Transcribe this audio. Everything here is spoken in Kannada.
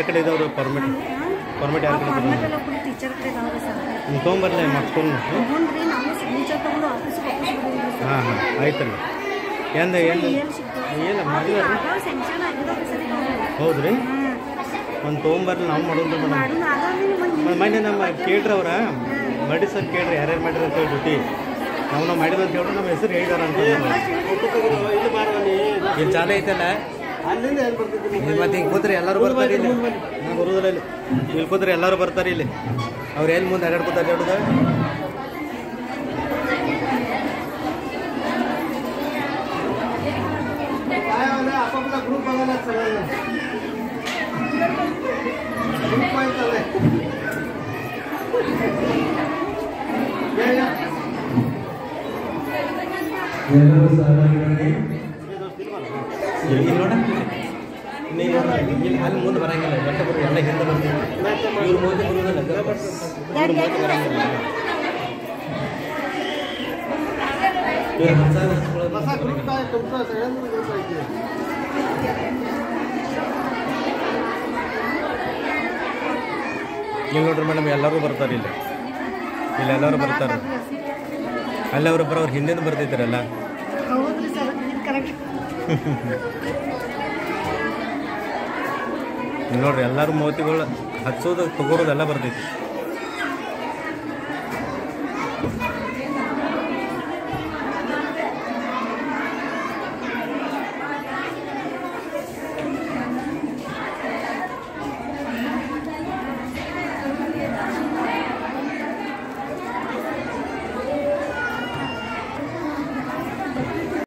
ಯಾರ ಕಡೆ ಇದಾವ್ರಿ ಪರ್ಮಿಟ್ ಪರ್ಮಿಟ್ ಯಾರ ಕಡೆ ಫಾರ್ಮೆಟ್ ಎಲ್ಲ ಫುಲ್ ಟೀಚರ್ ಕಡೆ ಇದಾವ್ರಿ ಸರ್ ನೀವು ತೊಗೊಂಬರ್ಲಿ ಮಾಡ್ಸ್ಕೊಂಡು ಹ್ಞೂ ರೀ ನಾವು ಸಿಗ್ನೇಚರ್ ತಗೊಂಡು ಆಫೀಸ್ಗೆ ವಾಪಸ್ ಬಿಡೋದ್ರಿ ಸರ್ ಹಾಂ ಹಾಂ ಆಯ್ತು ರೀ ಎಂದ ಏನು ಎಲ್ಲಿ ಸಿಗ್ತಾವೆ ಇಲ್ಲ ಮಾಡಿಲ್ಲ ರೀ ಅದಾವ ಸ್ಯಾಂಕ್ಷನ್ ಆಗಿದಾವ್ರಿ ಸರ್ ಇದಾವೆ ಹೌದು ರೀ ಹ್ಞೂ ಒಂದು ತೊಗೊಂಬರ್ಲಿ ನಾವು ಮಾಡೋದು ಮೇಡಮ್ ಮಾಡೋಣ ಅದಾವ್ರಿ ನಿಮಗೆ ಮೊನ್ನೆ ನಮ್ಮ ಕೇಳ್ರಿ ಅವ್ರ ಮಾಡಿ ಸರ್ ಕೇಳ್ರಿ ಯಾರ್ಯಾರು ಮಾಡಿರಿ ಅಂತ ಹೇಳಿ ಡ್ಯೂಟಿ ನಾವು ನಾವು ಮಾಡಿದ್ವಿ ಅಂತ ಹೇಳ್ರಿ ನಮ್ಮ ಹೆಸರು ಹೇಳಿದಾರ ಅಂತ ಇಲ್ಲಿ ಚಾಲು ಐತಲ್ಲ ಇಲ್ಲಿ ಮತ್ತೆ ಹಿಂಗೆ ಕೂತ್ರಿ ಎಲ್ಲರೂ ಬರ್ತಾರೆ ಇಲ್ಲಿ ನಾನು ಬರುದಿಲ್ಲ ಇಲ್ಲಿ ಇಲ್ಲಿ ಕೂತ್ರಿ ಎಲ್ಲರೂ ಬರ್ತಾರೆ ಇಲ್ಲಿ ಅವ್ರು ಎಲ್ಲಿ ಮುಂದೆ ಅಡ್ಯಾಡ್ಕೊತಾರೆ ಹೇಳುದ आपापला ग्रुप बघायला सगळ्यांना ग्रुप पाहिजे ಎಲ್ಲರೂ ಸಹಭಾಗಿಗಳಾಗಿ ಇಲ್ಲಿ ನೋಡ ನೀವು ಇಲ್ಲಿ ಅಲ್ಲಿ ಮುಂದೆ ಬರಂಗಿಲ್ಲ ಬಟ್ಟೆ ಬರೋ ಎಲ್ಲ ಹಿಂದೆ ಬರ್ತೀವಿ ಇವ್ರ ಮುಂದೆ ಬರುವುದಿಲ್ಲ ಇವ್ರ ಮುಂದೆ ಬರಂಗಿಲ್ಲ ಇವ್ರ ಹಂಚಾಗ ಹಚ್ಕೊಳ್ಳೋದು कसा ग्रुप काय तुमचा सगळ्यांचा ग्रुप आहे ಇಲ್ಲಿ ನೋಡ್ರಿ ಮೇಡಮ್ ಎಲ್ಲರೂ ಬರ್ತಾರೆ ಇಲ್ಲಿ ಇಲ್ಲಿ ಎಲ್ಲರೂ ಬರ್ತಾರೆ ಅಲ್ಲಿ ಅವ್ರು ಬರೋರು ಹಿಂದೆನೂ ಬರ್ತಿದ್ದಾರಲ್ಲ ಹೌದ್ರಿ ಸರ್ ಇದು ಕರೆಕ್ಟ್ ಇಲ್ಲಿ ನೋಡ್ರಿ ಎಲ್ಲರೂ ಮೋತಿಗಳು ಹಚ್ಚೋದು ತಗೋರೋದೆಲ್ಲ ಬರ್ತೈತಿ